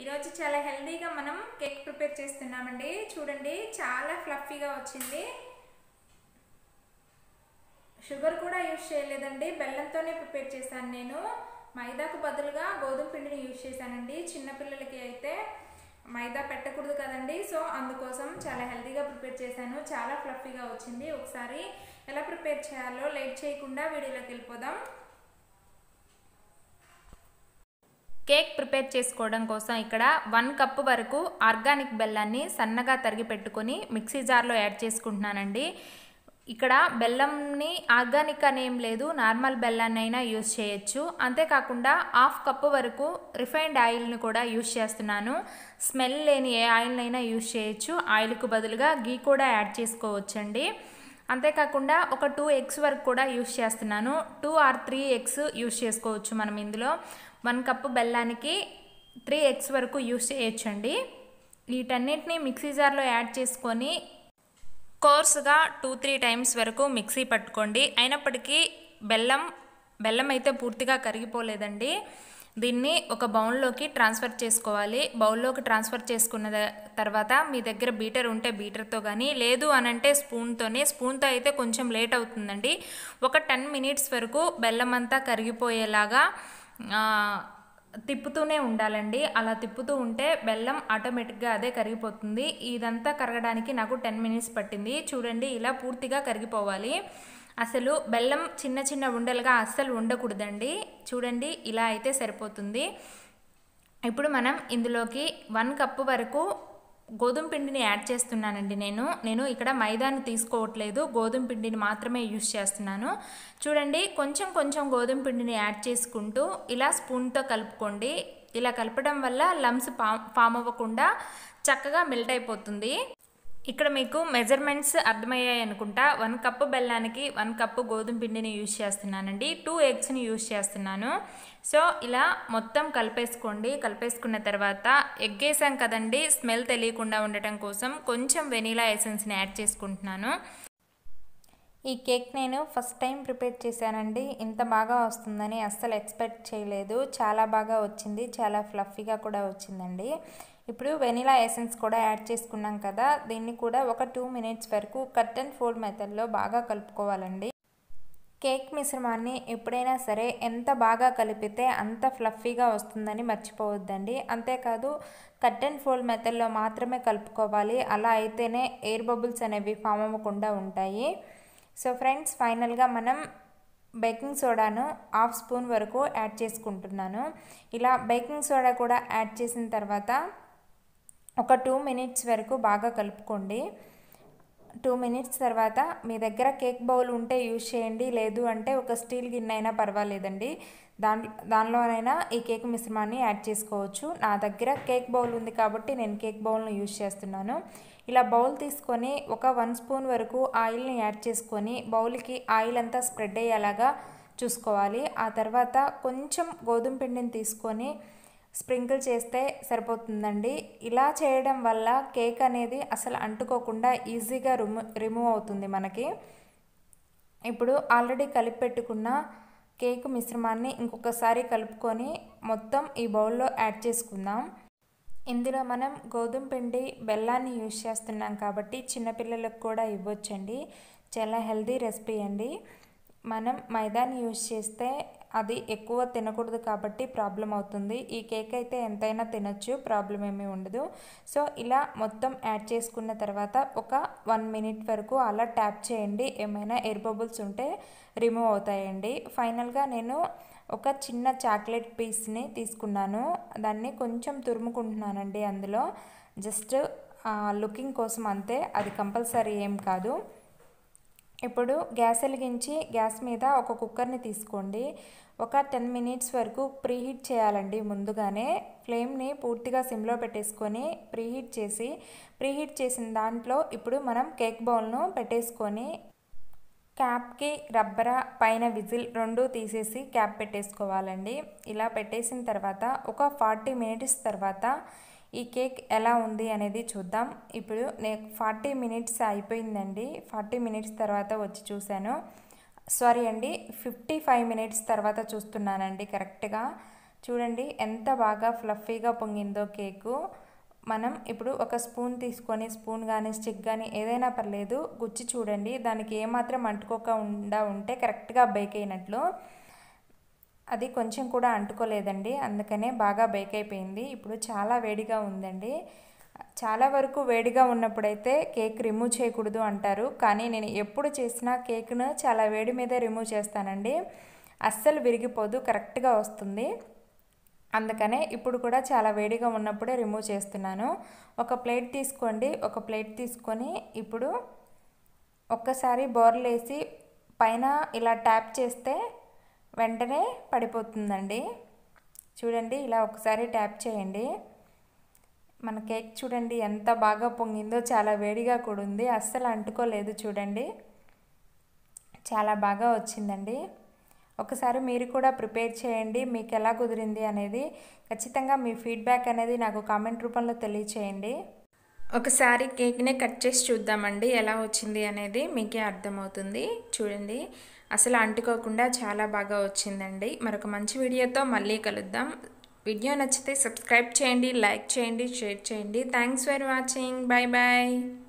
ఈరోజు చాలా హెల్దీగా మనం కేక్ ప్రిపేర్ చేస్తున్నామండి చూడండి చాలా ఫ్లఫీగా వచ్చింది షుగర్ కూడా యూజ్ చేయలేదండి బెల్లంతోనే ప్రిపేర్ చేశాను నేను మైదాకు బదులుగా గోధుమ పిండిని యూజ్ చేశానండి చిన్నపిల్లలకి అయితే మైదా పెట్టకూడదు కదండి సో అందుకోసం చాలా హెల్తీగా ప్రిపేర్ చేశాను చాలా ఫ్లఫీగా వచ్చింది ఒకసారి ఎలా ప్రిపేర్ చేయాలో లేట్ చేయకుండా వీడియోలోకి వెళ్ళిపోదాం కేక్ ప్రిపేర్ చేసుకోవడం కోసం ఇక్కడ వన్ కప్ వరకు ఆర్గానిక్ బెల్లాన్ని సన్నగా తరిగి పెట్టుకొని మిక్సీ జార్లో యాడ్ చేసుకుంటున్నానండి ఇక్కడ బెల్లంని ఆర్గానిక్ అనేం లేదు నార్మల్ బెల్లాన్ని అయినా యూస్ చేయొచ్చు అంతేకాకుండా హాఫ్ కప్ వరకు రిఫైన్డ్ ఆయిల్ని కూడా యూస్ చేస్తున్నాను స్మెల్ లేని ఏ ఆయిల్నైనా యూస్ చేయొచ్చు ఆయిల్కు బదులుగా గీ కూడా యాడ్ చేసుకోవచ్చండి అంతేకాకుండా ఒక టూ ఎగ్స్ వరకు కూడా యూస్ చేస్తున్నాను two or three eggs use చేసుకోవచ్చు మనం ఇందులో వన్ కప్పు బెల్లానికి త్రీ ఎగ్స్ వరకు యూస్ చేయొచ్చండి వీటన్నిటిని మిక్సీ జార్లో యాడ్ చేసుకొని కోర్స్గా టూ త్రీ టైమ్స్ వరకు మిక్సీ పట్టుకోండి అయినప్పటికీ బెల్లం బెల్లం అయితే పూర్తిగా కరిగిపోలేదండి దీన్ని ఒక బౌల్లోకి ట్రాన్స్ఫర్ చేసుకోవాలి బౌల్లోకి ట్రాన్స్ఫర్ చేసుకున్న తర్వాత మీ దగ్గర బీటర్ ఉంటే బీటర్తో కానీ లేదు అని అంటే స్పూన్తోనే స్పూన్తో అయితే కొంచెం లేట్ అవుతుందండి ఒక టెన్ మినిట్స్ వరకు బెల్లం అంతా కరిగిపోయేలాగా తిప్పుతూనే ఉండాలండి అలా తిప్పుతూ ఉంటే బెల్లం ఆటోమేటిక్గా అదే కరిగిపోతుంది ఇదంతా కరగడానికి నాకు టెన్ మినిట్స్ పట్టింది చూడండి ఇలా పూర్తిగా కరిగిపోవాలి అసలు బెల్లం చిన్న చిన్న ఉండలుగా అస్సలు ఉండకూడదండి చూడండి ఇలా అయితే సరిపోతుంది ఇప్పుడు మనం ఇందులోకి వన్ కప్పు వరకు గోధుమ పిండిని యాడ్ చేస్తున్నానండి నేను నేను ఇక్కడ మైదాని తీసుకోవట్లేదు గోధుమ పిండిని మాత్రమే యూస్ చేస్తున్నాను చూడండి కొంచెం కొంచెం గోధుమ పిండిని యాడ్ చేసుకుంటూ ఇలా స్పూన్తో కలుపుకోండి ఇలా కలపడం వల్ల లమ్స్ ఫామ్ అవ్వకుండా చక్కగా మెల్ట్ అయిపోతుంది ఇక్కడ మీకు మెజర్మెంట్స్ అర్థమయ్యాయి అనుకుంటా వన్ కప్పు బెల్లానికి వన్ కప్పు గోధుమ పిండిని యూజ్ చేస్తున్నానండి టూ ఎగ్స్ని యూజ్ చేస్తున్నాను సో ఇలా మొత్తం కలిపేసుకోండి కలిపేసుకున్న తర్వాత ఎగ్ వేసాం కదండి స్మెల్ తెలియకుండా ఉండటం కోసం కొంచెం వెనీలా ఎసెన్స్ని యాడ్ చేసుకుంటున్నాను ఈ కేక్ నేను ఫస్ట్ టైం ప్రిపేర్ చేశానండి ఇంత బాగా వస్తుందని అస్సలు ఎక్స్పెక్ట్ చేయలేదు చాలా బాగా వచ్చింది చాలా ఫ్లఫీగా కూడా వచ్చిందండి ఇప్పుడు వెనిలా ఎసెన్స్ కూడా యాడ్ చేసుకున్నాం కదా దీన్ని కూడా ఒక టూ మినిట్స్ వరకు కట్ అండ్ ఫోల్డ్ మెథడ్లో బాగా కలుపుకోవాలండి కేక్ మిశ్రమాన్ని ఎప్పుడైనా సరే ఎంత బాగా కలిపితే అంత ఫ్లఫీగా వస్తుందని మర్చిపోవద్దండి అంతేకాదు కట్ అండ్ ఫోల్డ్ మెథడ్లో మాత్రమే కలుపుకోవాలి అలా అయితేనే ఎయిర్ బబుల్స్ అనేవి ఫామ్ అవ్వకుండా ఉంటాయి సో ఫ్రెండ్స్ ఫైనల్గా మనం బేకింగ్ సోడాను హాఫ్ స్పూన్ వరకు యాడ్ చేసుకుంటున్నాను ఇలా బేకింగ్ సోడా కూడా యాడ్ చేసిన తర్వాత ఒక టూ మినిట్స్ వరకు బాగా కలుపుకోండి టూ మినిట్స్ తర్వాత మీ దగ్గర కేక్ బౌల్ ఉంటే యూజ్ చేయండి లేదు అంటే ఒక స్టీల్ గిన్నె అయినా పర్వాలేదండి దాంట్లో దానిలోనైనా ఈ కేక్ మిశ్రమాన్ని యాడ్ చేసుకోవచ్చు నా దగ్గర కేక్ బౌల్ ఉంది కాబట్టి నేను కేక్ బౌల్ను యూజ్ చేస్తున్నాను ఇలా బౌల్ తీసుకొని ఒక వన్ స్పూన్ వరకు ఆయిల్ని యాడ్ చేసుకొని బౌల్కి ఆయిల్ అంతా స్ప్రెడ్ అయ్యేలాగా చూసుకోవాలి ఆ తర్వాత కొంచెం గోధుమ పిండిని తీసుకొని స్ప్రింకిల్ చేస్తే సరిపోతుందండి ఇలా చేయడం వల్ల కేక్ అనేది అసలు అంటుకోకుండా ఈజీగా రిమూ రిమూవ్ అవుతుంది మనకి ఇప్పుడు ఆల్రెడీ కలిపి పెట్టుకున్న కేక్ మిశ్రమాన్ని ఇంకొకసారి కలుపుకొని మొత్తం ఈ బౌల్లో యాడ్ చేసుకుందాం ఇందులో మనం గోధుమ పిండి బెల్లాన్ని యూజ్ చేస్తున్నాం కాబట్టి చిన్నపిల్లలకు కూడా ఇవ్వచ్చండి చాలా హెల్దీ రెసిపీ అండి మనం మైదాని యూజ్ చేస్తే అది ఎక్కువ తినకూడదు కాబట్టి ప్రాబ్లం అవుతుంది ఈ కేక్ అయితే ఎంతైనా తినొచ్చు ప్రాబ్లం ఏమీ ఉండదు సో ఇలా మొత్తం యాడ్ చేసుకున్న తర్వాత ఒక వన్ మినిట్ వరకు అలా ట్యాప్ చేయండి ఏమైనా ఎయిర్ బబుల్స్ ఉంటే రిమూవ్ అవుతాయండి ఫైనల్గా నేను ఒక చిన్న చాక్లెట్ పీస్ని తీసుకున్నాను దాన్ని కొంచెం తురుముకుంటున్నానండి అందులో జస్ట్ లుకింగ్ కోసం అంతే అది కంపల్సరీ ఏం కాదు ఇప్పుడు గ్యాస్ వెలిగించి గ్యాస్ మీద ఒక కుక్కర్ని తీసుకోండి ఒక టెన్ మినిట్స్ వరకు ప్రీహీట్ చేయాలండి ముందుగానే ఫ్లేమ్ని పూర్తిగా సిమ్లో పెట్టేసుకొని ప్రీహీట్ చేసి ప్రీహీట్ చేసిన దాంట్లో ఇప్పుడు మనం కేక్ బౌల్ను పెట్టేసుకొని క్యాప్కి రబ్బర పైన విజిల్ రెండు తీసేసి క్యాప్ పెట్టేసుకోవాలండి ఇలా పెట్టేసిన తర్వాత ఒక ఫార్టీ మినిట్స్ తర్వాత ఈ కేక్ ఎలా ఉంది అనేది చూద్దాం ఇప్పుడు నేను ఫార్టీ మినిట్స్ అయిపోయిందండి ఫార్టీ మినిట్స్ తర్వాత వచ్చి చూశాను సారీ అండి ఫిఫ్టీ ఫైవ్ మినిట్స్ తర్వాత చూస్తున్నానండి కరెక్ట్గా చూడండి ఎంత బాగా ఫ్లఫీగా పొంగిందో కేకు మనం ఇప్పుడు ఒక స్పూన్ తీసుకొని స్పూన్ కానీ స్టిక్ కానీ ఏదైనా పర్లేదు గుచ్చి చూడండి దానికి ఏమాత్రం అంటుకోకుండా ఉంటే కరెక్ట్గా బేక్ అయినట్లు అది కొంచెం కూడా అంటుకోలేదండి అందుకనే బాగా బేక్ అయిపోయింది ఇప్పుడు చాలా వేడిగా ఉందండి చాలా వరకు వేడిగా ఉన్నప్పుడైతే కేక్ రిమూవ్ చేయకూడదు అంటారు కానీ నేను ఎప్పుడు చేసినా కేక్ను చాలా వేడి మీదే రిమూవ్ చేస్తానండి అస్సలు విరిగిపోదు కరెక్ట్గా వస్తుంది అందుకనే ఇప్పుడు కూడా చాలా వేడిగా ఉన్నప్పుడే రిమూవ్ చేస్తున్నాను ఒక ప్లేట్ తీసుకోండి ఒక ప్లేట్ తీసుకొని ఇప్పుడు ఒక్కసారి బోర్లు వేసి పైన ఇలా ట్యాప్ చేస్తే వెంటనే పడిపోతుందండి చూడండి ఇలా ఒకసారి ట్యాప్ చేయండి మన కేక్ చూడండి ఎంత బాగా పొంగిందో చాలా వేడిగా కూడా ఉంది అస్సలు అంటుకోలేదు చూడండి చాలా బాగా వచ్చిందండి ఒకసారి మీరు కూడా ప్రిపేర్ చేయండి మీకు ఎలా కుదిరింది అనేది ఖచ్చితంగా మీ ఫీడ్బ్యాక్ అనేది నాకు కామెంట్ రూపంలో తెలియచేయండి ఒకసారి కేక్ని కట్ చేసి చూద్దామండి ఎలా వచ్చింది అనేది మీకే అర్థమవుతుంది చూడండి అసలు అంటుకోకుండా చాలా బాగా వచ్చిందండి మరొక మంచి వీడియోతో మళ్ళీ కలుద్దాం వీడియో నచ్చితే సబ్స్క్రైబ్ చేయండి లైక్ చేయండి షేర్ చేయండి thanks for watching bye bye